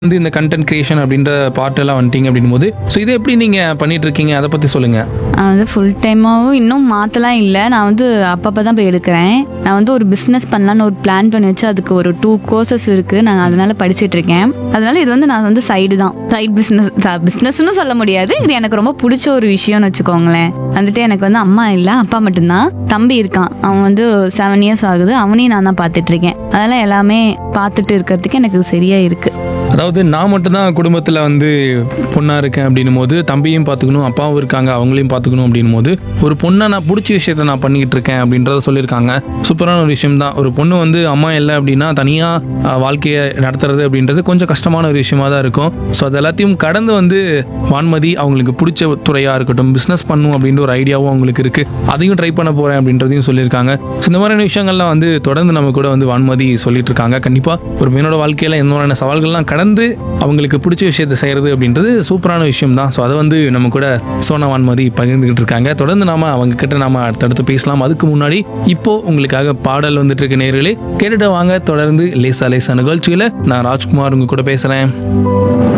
வந்து இந்த content creation அப்படின்ற பார்ட் எல்லாம் வந்துட்டீங்க அப்படின் போது ஸோ இதை எப்படி நீங்க பண்ணிட்டு இருக்கீங்க அதை பத்தி சொல்லுங்க நான் வந்து ஃபுல் டைமாகவும் இன்னும் மாற்றலாம் இல்லை நான் வந்து அப்பப்போ தான் போய் எடுக்கிறேன் நான் வந்து ஒரு பிஸ்னஸ் பண்ணலான்னு ஒரு பிளான் பண்ணி வச்சு அதுக்கு ஒரு டூ கோர்சஸ் இருக்குது நான் அதனால படிச்சுட்டு இருக்கேன் அதனால இது வந்து நான் வந்து சைடு தான் சைட் பிஸ்னஸ் பிஸ்னஸ்னு சொல்ல முடியாது இது எனக்கு ரொம்ப பிடிச்ச ஒரு விஷயம்னு வச்சுக்கோங்களேன் வந்துட்டு எனக்கு வந்து அம்மா இல்லை அப்பா மட்டும்தான் தம்பி இருக்கான் அவன் வந்து செவன் இயர்ஸ் ஆகுது அவனையும் நான் தான் பார்த்துட்டு இருக்கேன் அதனால எல்லாமே பார்த்துட்டு இருக்கிறதுக்கு எனக்கு சரியா இருக்கு அதாவது நான் மட்டும்தான் குடும்பத்தில் வந்து பொண்ணாக இருக்கேன் அப்படின்னும் போது தம்பியும் பார்த்துக்கணும் அப்பாவும் இருக்காங்க அவங்களையும் பார்த்துக்கணும் அப்படின்னும் போது ஒரு பொண்ணை நான் பிடிச்ச விஷயத்த நான் பண்ணிக்கிட்டு இருக்கேன் அப்படின்றத சொல்லியிருக்காங்க சூப்பரான ஒரு விஷயம் தான் ஒரு பொண்ணு வந்து அம்மா இல்லை அப்படின்னா தனியாக வாழ்க்கையை நடத்துறது அப்படின்றது கொஞ்சம் கஷ்டமான ஒரு விஷயமா தான் இருக்கும் ஸோ அது எல்லாத்தையும் கடந்து வந்து வான்மதி அவங்களுக்கு பிடிச்ச துறையாக இருக்கட்டும் பிஸ்னஸ் பண்ணும் அப்படின்ற ஒரு ஐடியாவும் அவங்களுக்கு இருக்குது அதையும் ட்ரை பண்ண போகிறேன் அப்படின்றதையும் சொல்லியிருக்காங்க ஸோ இந்த மாதிரியான விஷயங்கள்லாம் வந்து தொடர்ந்து நம்ம கூட வந்து வான்மதி சொல்லிட்டு இருக்காங்க கண்டிப்பாக ஒரு பெண்ணோட வாழ்க்கையில் இந்த மாதிரியான சவால்கள்லாம் கடந்து அவங்களுக்கு பிடிச்ச விஷயத்தை செய்கிறது அப்படின்றது சூப்பரான விஷயம் தான் ஸோ அதை வந்து நம்ம கூட சோனா வான்மதி பகிர்ந்துகிட்டு இருக்காங்க தொடர்ந்து நாம அவங்க கிட்ட நாம அடுத்தடுத்து பேசலாம் அதுக்கு முன்னாடி இப்போ உங்களுக்காக பாடல் வந்துட்டு இருக்க நேர்களே கேட்டுட்டு வாங்க தொடர்ந்து லேசா லேசா நிகழ்ச்சியில் நான் ராஜ்குமார் உங்க கூட பேசுகிறேன்